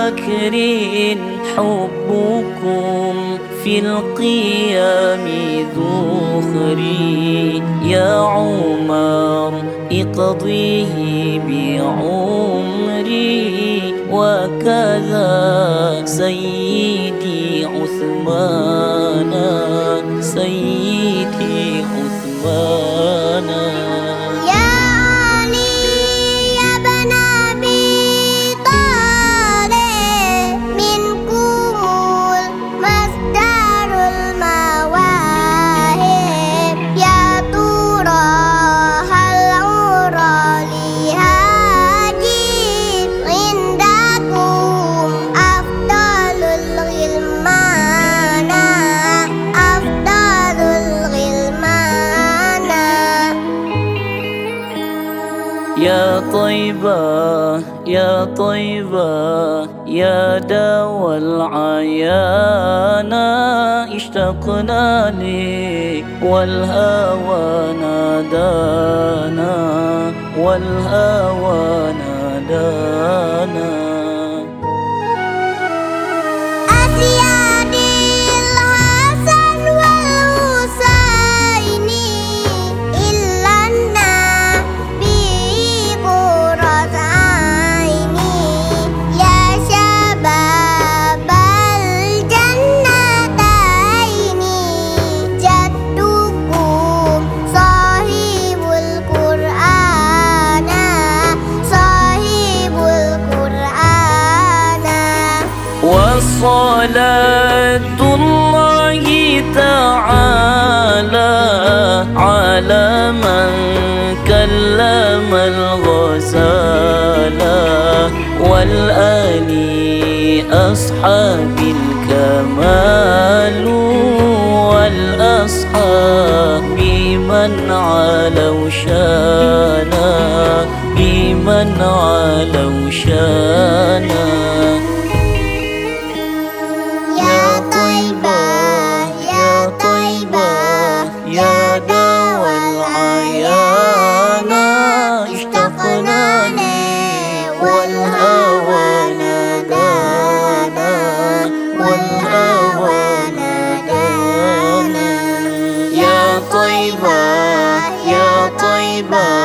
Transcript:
بكر حبكم في القيام ذخري يا عمر اقضيه بعمري وكذا سيدي عثمان سيدي عثمان يا طيبة يا طيبة يا دوا العيانا اشتقنا لي والهوى نادانا والهوى نادانا صلاة الله تعالى على من كلم الغزالة والآل أصحاب الكمال والأصحاب بمن علوا شانا بمن علوا شانا طيبة يا طيبة